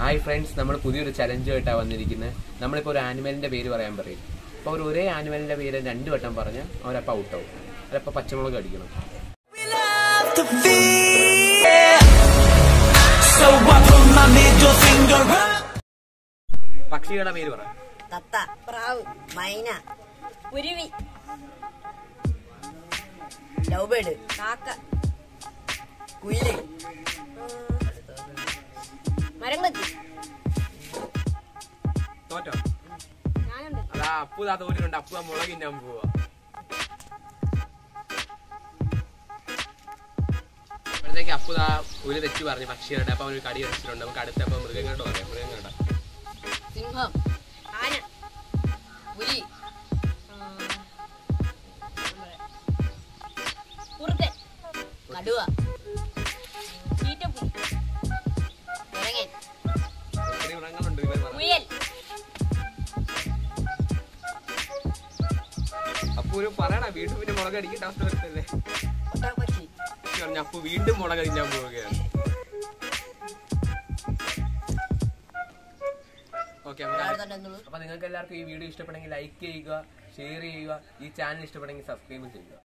Hi friends നമ്മൾ പുതിയൊരു ചലഞ്ചുമായിട്ടാണ് വന്നിരിക്കുന്നത് നമ്മളിപ്പോൾ ഒരു ആനിമലിന്റെ പേര് പറയാൻ പറയും അപ്പോൾ അവർ ഒരേ ആനിമലിന്റെ പേര് രണ്ട് വട്ടം പറഞ്ഞ് അവരപ്പോൾ ഔട്ടാവും അവരപ്പോൾ പച്ചമുളക് അടിക്കണം to feel. So I put my middle finger up. പക്ഷിയുടെ പേര് പറ തത്ത പ്രാവ് മൈന കുരുവി ലവ് ബേർഡ് കാക്ക കുയില് മരംകൊത്തി തോറ്റോ ഞാനുണ്ട് അതാ അപ്പു താ തോറ്റിട്ടുണ്ട് അപ്പു ആ മുളക് ഞാൻ പോവാ അപ്പോഴത്തേക്ക് അപ്പു താ ഒരു തെറ്റ് പറഞ്ഞു പക്ഷികളുടെ അപ്പൊ ഒരു കടി വെച്ചിട്ടുണ്ട് നമുക്ക് അടുത്ത അപ്പൊ മൃഗങ്ങളുടെ പറയാം മൃഗങ്ങളുടെ സിംഹം ആന പുലി കുറുക്കൻ കടുവ ചീറ്റപ്പുലി കുരങ്ങൻ ഒത്തിരി മൃഗങ്ങളുണ്ട് ഇവർ പറ മുയൽ അപ്പു ഒരു പറയണ വീണ്ടും പിന്നെ മുളക് അടിക്കേണ്ട അവസ്ഥ വരുത്തല്ലേ ഒട്ടകപ്പക്ഷി പറഞ്ഞു അപ്പു വീണ്ടും മുളക് അടിക്കാൻ പോവുകയാണ് ഓക്കെ അപ്പൊ നിങ്ങൾക്ക് എല്ലാവർക്കും ഈ വീഡിയോ ഇഷ്ടപ്പെടുമെങ്കിൽ ലൈക്ക് ചെയ്യുക ഷെയർ ചെയ്യുക ഈ ചാനൽ ഇഷ്ടപ്പെടുമെങ്കിൽ സബ്സ്ക്രൈബ് ചെയ്യുക